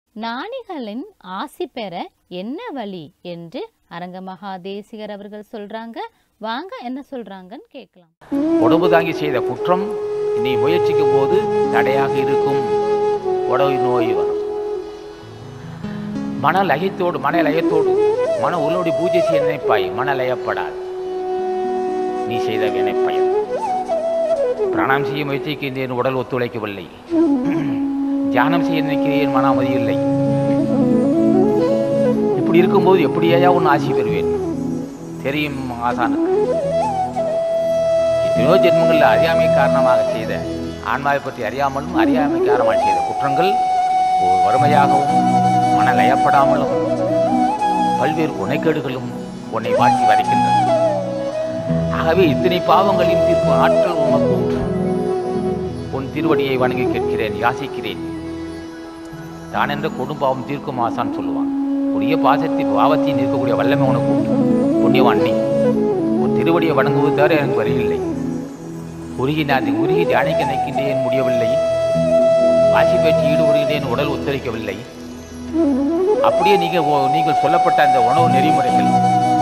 ஞானிகளின் ஆசி பெற என்ன வழி என்று அரங்கமகா தேசிகர் அவர்கள் சொல்றாங்க வாங்க என்ன சொல்றாங்கன்னு கேட்கலாம் உடம்பு தாங்கி செய்த குற்றம் நீ முயற்சிக்கும் போது தடையாக இருக்கும் உடவு நோய் வரும் மன லயத்தோடு மன லயத்தோடு மன உள்ளோடி பூஜை செய்ய நினைப்பாய் மன லயப்படாது நீ செய்த வினைப்பயன் பிராணாம் செய்ய முயற்சிக்கின்றேன் உடல் ஒத்துழைக்கவில்லை தியானம் செய்ய நினைக்கிறேன் மன அமைதி இல்லை இப்படி இருக்கும்போது எப்படியா உன் ஆசி பெறுவேன் தெரியும் ஆசானுக்கு எத்தனையோ ஜென்மங்களில் அறியாமை காரணமாக செய்த ஆன்மாவை பற்றி அறியாமலும் அறியாமை காரணமாக செய்த குற்றங்கள் ஒரு வறுமையாகவும் மனலயப்படாமலும் பல்வேறு குணைக்கேடுகளும் உன்னை வாட்டி வதைக்கின்றன ஆகவே இத்தனை பாவங்களையும் தீர்க்கும் ஆற்றல் உமக்கு உண்டு உன் திருவடியை வணங்கி கேட்கிறேன் யாசிக்கிறேன் தான் என்ற கொடும்பாவம் தீர்க்கும் ஆசான் சொல்லுவான் உரிய பாசத்தில் பாவத்தை நிற்கக்கூடிய வல்லமை உனக்கு உண்டு புண்ணியவான் நீ உன் திருவடியை வணங்குவது தவிர எனக்கு வரையில்லை உருகி நான் உருகி தியானிக்க நினைக்கின்றேன் முடியவில்லை வாசி பேச்சு ஈடுபடுகின்றேன் உடல் ஒத்துழைக்கவில்லை அப்படியே நீங்கள் ஓ- நீங்கள் சொல்லப்பட்ட அந்த உணவு நெறிமுறைகள்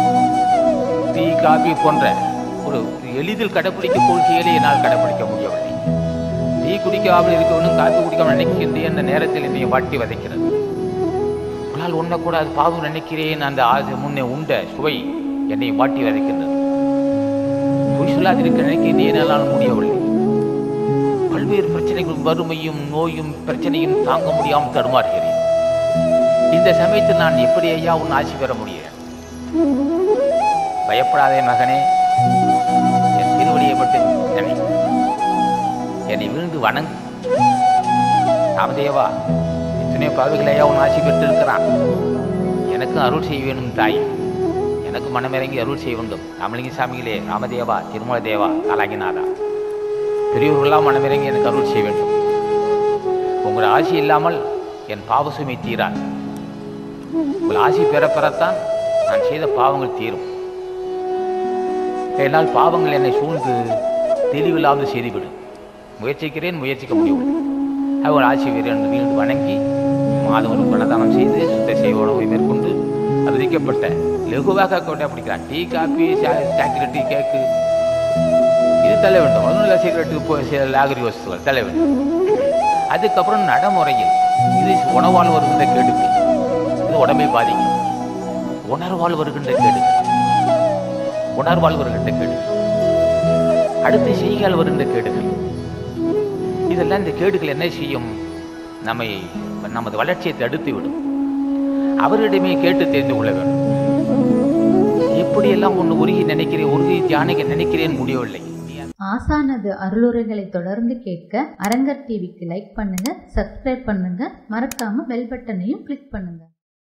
டீ காபி போன்ற ஒரு எளிதில் கடைப்பிடிக்க கொள்கைகளை என்னால் கடைப்பிடிக்க முடியவில்லை டீ குடிக்காமல் இருக்கவனும் காப்பி குடிக்காமல் நினைக்கின்றேன் அந்த நேரத்தில் என்னை வாட்டி வதைக்கிறது உங்களால் உண்ணக்கூடாது பாவம் நினைக்கிறேன் அந்த ஆசை முன்னே உண்ட சுவை என்னை வாட்டி வதைக்கின்றது பொய் சொல்லாதிருக்க நினைக்கின்றேன் என்னால் முடியவில்லை பல்வேறு பிரச்சனைகளும் வறுமையும் நோயும் பிரச்சனையும் தாங்க முடியாமல் தடுமாறுகிறேன் இந்த சமயத்தில் நான் எப்படி ஐயா உன் ஆசி பெற முடியும் பயப்படாதே மகனே என் திருவடியை பற்றி நினை என்னை விழுந்து வணங்கு ராமதேவா இத்தனை பாவிகள் ஐயா உன் ஆசி பெற்றிருக்கிறான் எனக்கும் அருள் செய்ய வேணும் தாய் எனக்கு மனமிறங்கி அருள் செய்ய வேண்டும் ராமலிங்க சாமிகளே ராமதேவா திருமல தேவா காலாகிநாதா பெரியவர்களெல்லாம் மனமிறங்கி எனக்கு அருள் செய்ய வேண்டும் உங்கள் ஆசி இல்லாமல் என் பாவசுமை தீராது உங்கள் ஆசி பெற பெறத்தான் நான் செய்த பாவங்கள் தீரும் என்னால் பாவங்கள் என்னை சூழ்ந்து தெளிவில்லாமல் செய்துவிடும் முயற்சிக்கிறேன் முயற்சிக்க முடியவில்லை அவர் ஆசி வீரன் வீண்டு வணங்கி மாதம் ஒரு பணதானம் செய்து சுத்த செய்வ உணவை மேற்கொண்டு அது விதிக்கப்பட்ட லகுவாக கொண்டே பிடிக்கிறான் tea coffee chocolate tea cake இது தள்ள வேண்டும் ஒன்றும் சிகரெட்டு போய் சில லாகரி வஸ்துகள் தள்ள வேண்டும் அதுக்கப்புறம் நடைமுறையில் இது உணவால் வருகின்ற கெடுக்கு இது உடம்பை பாதிக்கும் உணர்வால் வருகின்ற கெடுக்கு உணர்வால் வருகின்ற கேடுகள் அடுத்து செய்கால் வருகின்ற கேடுகள் இதெல்லாம் இந்த கேடுகள் என்ன செய்யும் நம்மை நமது வளர்ச்சியை தடுத்து விடும் அவரிடமே கேட்டு தெரிந்து கொள்ள வேண்டும் எப்படியெல்லாம் ஒன்று உருகி நினைக்கிறேன் உருகி தியானிக்க நினைக்கிறேன் முடியவில்லை ஆசானது அருளுரைகளை தொடர்ந்து கேட்க அரங்கர் டிவிக்கு லைக் பண்ணுங்க சப்ஸ்கிரைப் பண்ணுங்க மறக்காம பெல் பட்டனையும் கிளிக் பண்ணுங்க